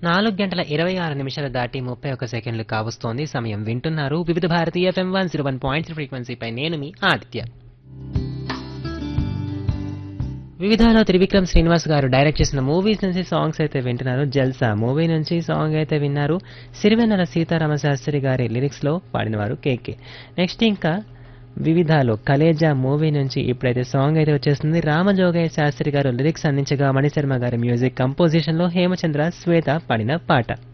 నాలుగు గంటల ఇరవై ఆరు నిమిషాలు దాటి ముప్పై ఒక్క సెకండ్లు కావస్తోంది సమయం వింటున్నారు వివిధ భారతీయ FM one zero one point ఫ్రీక్వెన్సీపై నేను మీ ఆదిత్య వివిధాలో త్రివిక్రమ్ శ్రీనివాస్ గారు డైరెక్ట్ చేసిన మూవీస్ నుంచి సాంగ్స్ అయితే వింటున్నారు జల్సా మూవీ నుంచి సాంగ్ అయితే విన్నారు సిరివెన్నెల సీతారామ శాస్త్రి గారి లిరిక్స్ లో పాడినవారు కేకే నెక్స్ట్ ఇంకా వివిధాలో కలేజా మూవీ నుంచి ఇప్పుడైతే సాంగ్ అయితే వచ్చేస్తుంది రామజోగయ్య శాస్త్రి గారు లిరిక్స్ అందించగా మణిశర్మ గారి మ్యూజిక్ కంపోజిషన్ లో హేమచంద్ర శ్వేత పాడిన పాట